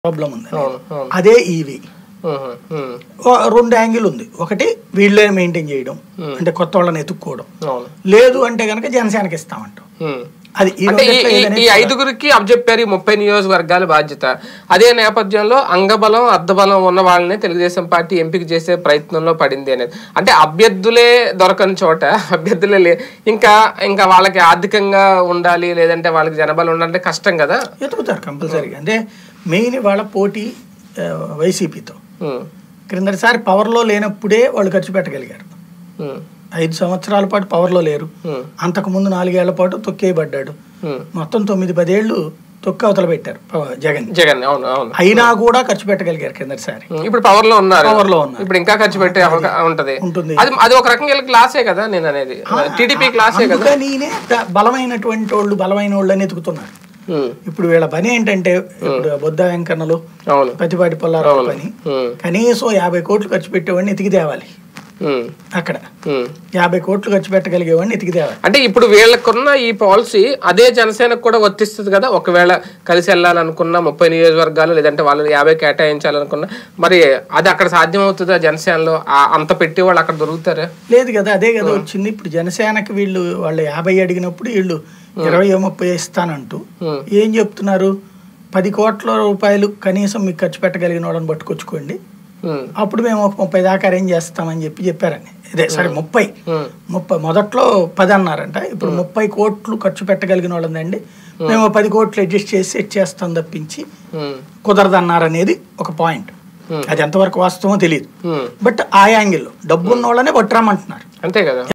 Problem ఉంది అవును అవును అదే ఈవీ ఉహు, ఉమ్, రెండు యాంగిల్ ఉంది ఒకటి వీళ్ళే మెయింటైన్ చేయడం అంటే కొత్త వాళ్ళని ఎత్తుక్కోవడం అవును లేదు అంటే కనుక జనసేనకి ఇస్తామంటాం ఉమ్. అది ఈ అంటే ఈ- రెండిట్లో ఈ- ఏదైనా ఈ ఐదుగురికి అబ్జెప్పారు ఈ ముప్పై నియోజకవర్గాల బాధ్యత అదే నేపథ్యంలో అంగబలం అర్ధబలం ఉన్న వాళ్ళని తెలుగుదేశం పార్టీ ఎంపిక చేసే ప్రయత్నంలో పడింది అనేది అంటే అభ్యర్థులే దొరకని చోట అభ్యర్థులే లే ఇంకా ఇంకా వాళ్ళకి ఆర్థికంగా ఉండాలి లేదంటే వాళ్ళకి జనబలం ఉండాలంటే కష్టం కదా ఎత్తుకుతారు కంపల్సరీగా అంటే మెయిన్ వాళ్ళ పోటీ ఆ, వైసీపీతో ఉమ్, క్రిందటిసారి పవర్లో లేనప్పుడే వాళ్ళు ఖర్చు పెట్టగలిగారు ఉమ్, ఐదు సంవత్సరాల పాటు పవర్లో లేరు ఉమ్, అంతకుముందు నాలుగేళ్ల పాటు తొక్కేయబడ్డాడు ఉమ్. మొత్తం తొమ్మిది పదేళ్ళు తొక్కి అవతల పెట్టారు పవ- జగన్ జగన్ అవును అవును అయినా కూడా ఖర్చు పెట్టగలిగారు కిందటిసారి ఉమ్, ఇప్పుడు పవర్ లో ఉన్నారు పవర్లో ఉన్నారు ఇప్పుడు ఇంకా ఖర్చు పెట్టే అవకా- ఉంటది ఉంటుంది అది అది ఒక రకంగా వీళ్ళకి క్లాసే కదా నేను అనేది టీడీపీ క్లాసే కదా అందుకనినే ద- బలమైనటువంటి వాళ్ళు బలమైన వాళ్ళని ఎతుకుతున్నారు ఉమ్, ఇప్పుడు వీళ్ళ పని ఏంటంటే ఇప్పుడు బొద్ద వెంకన్నలు అవును పతిపాటి పొల్లారావు పని ఉమ్, కనీసం యాభై కోట్లు ఖర్చు పెట్టేవాడిని ఎతికి తేవాలి ఉమ్, అక్కడ ఉమ్. యాభై కోట్లు ఖర్చు పెట్టగలిగేవాడిని ఎతికి తేవాలి అంటే ఇప్పుడు వీళ్ళకున్న ఈ పాలసీ అదే జనసేనకు కూడా వర్తిస్తుంది కదా ఒకవేళ కలిసి వెళ్ళాలనుకున్న ముప్పై నియోజకవర్గాలు లేదంటే వాళ్ళు యాభై కేటాయించాలనుకున్నా మరి అది అక్కడ సాధ్యం అవుతుందా జనసేనలో ఆ- అంత పెట్టి వాళ్ళు అక్కడ దొరుకుతారా లేదు కదా అదే కదా వచ్చింది ఇప్పుడు జనసేనకి వీళ్ళు వాళ్ళు యాభై అడిగినప్పుడు వీళ్ళు ఇరవై ముప్పై ఇస్తానంటూ ఉమ్, ఏం చెప్తున్నారు పది కోట్ల రూపాయలు కనీసం మీకు ఖర్చు పెట్టగలిగిన వాళ్ళని పట్టుకొచ్చుకోండి ఉమ్, అప్పుడు మేము ఒక ముప్పై దాకా అరేంజ్ చేస్తామని చెప్పి చెప్పారని ఇదే సరే ముప్పై ఉమ్, ముప్పై మొదట్లో పది అన్నారంట ఇప్పుడు ముప్పై కోట్లు ఖర్చు పెట్టగలిగిన వాళ్ళందండి మేము పది కోట్లు అడ్జస్ట్ చేసి సెట్ చేస్తాం తప్పించి ఉమ్, కుదరదన్నారనేది ఒక పాయింట్ Hmm. అది ఎంతవరకు వాస్తవమో తెలియదు ఉమ్. బట్ ఆ యాంగిల్లో డబ్బు ఉన్న వాళ్ళనే పట్టురామంటున్నారు అంతే కదా